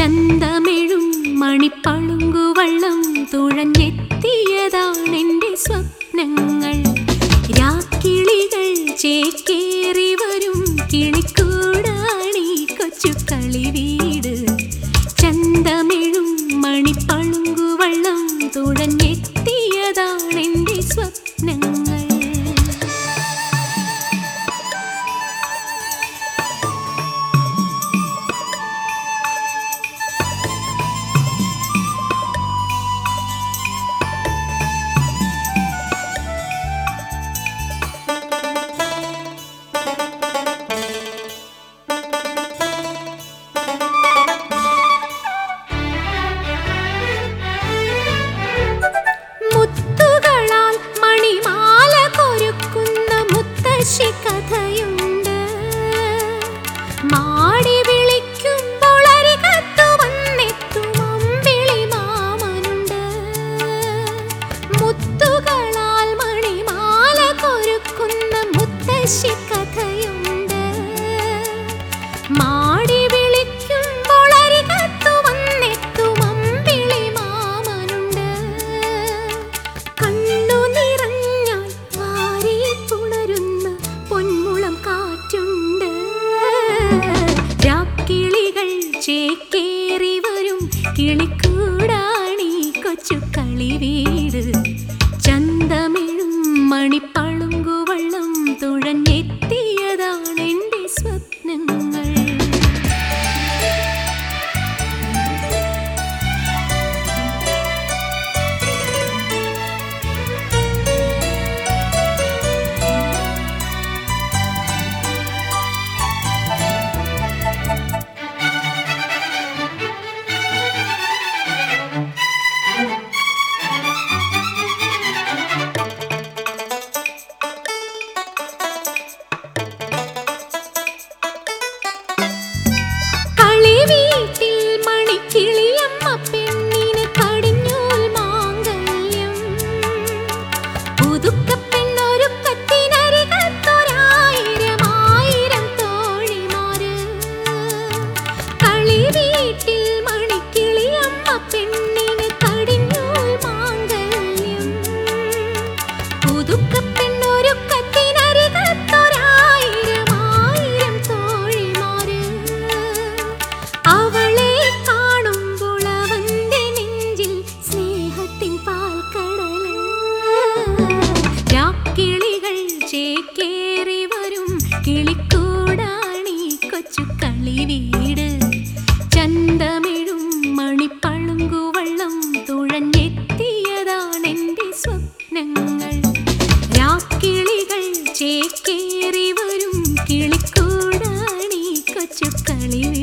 ചന്തമിഴും മണിപ്പളുങ്കുവള്ളം തുഴഞ്ഞെത്തിയതാണെന്റെ സ്വപ്നങ്ങൾ രാക്കിളികൾ ചേക്കേറി വരും കിളിക്കൂടാണി കൊച്ചു കളി വീട് ചന്തമിഴും മണിപ്പളുങ്കുവള്ളം തുഴഞ്ഞെത്തിയതാണെന്റെ സ്വപ്നങ്ങൾ മുത്തുകളാൽ മണിമാല കൊരുക്കുന്ന മുത്തശ്ശി കഥയുണ്ട് മാടി വിളിക്കുമ്പോൾ അരികത്തു വന്നെത്തും അമ്പിളി മാമനുണ്ട് മുത്തുകളാൽ മണിമാല കൊരുക്കുന്ന മുത്തശ്ശി കഥയുണ്ട് മാടി വിളിക്കുമ്പോൾ അരികത്തു വന്നെത്തും അമ്പിളി മാമനുണ്ട് കണ്ണു നിറഞ്ഞാൽ വാരി പുണരുന്ന പൊന്മുളം കാറ്റുണ്ട് രാക്കിളികൾ ചേക്കേറി വരും കിളിക്കൂടാണി കൊച്ചു കളി വീട് ചന്തമിഴും മണിപ്പളുങ്കുവള്ളം തുഴഞ്ഞെത്തിയതാണ് എൻ്റെ സ്വപ്നങ്ങൾ കളിവീട്ടിൽ മണിക്കിളിയമ്മ പെണ്ണിന് കടിഞ്ഞൂൽ മാംഗല്യം പുതുക്കപ്പെണ്ണൊരുക്കത്തിനരികത്തൊരായിരം ആയിരം തോഴിമാര് കളിവീട്ടിൽ മണിക്കിളിയമ്മ പെണ്ണിന് കടിഞ്ഞൂൽ മാംഗല്യം പുതുക്കപ്പെണ്ണൊരുക്കത്തിനരികത്തൊരായിരം ആയിരം തോഴിമാര് അവളെ കാണുമ്പോൾ അവന്റെ നെഞ്ചിൽ സ്നേഹത്തിൻ പാൽക്കടല് രാക്കിളികൾ ചേക്കേറി വരും കിളിക്കൂടാണി കൊച്ചു കളി വീട് ചന്തമിഴും മണിപ്പളുങ്കുവള്ളം തുഴഞ്ഞെത്തിയതാണെന്റെ സ്വപ്നങ്ങൾ രാക്കിളികൾ ചേക്കേറി വരും കിളിക്കൂടാണി കൊച്ചു കളി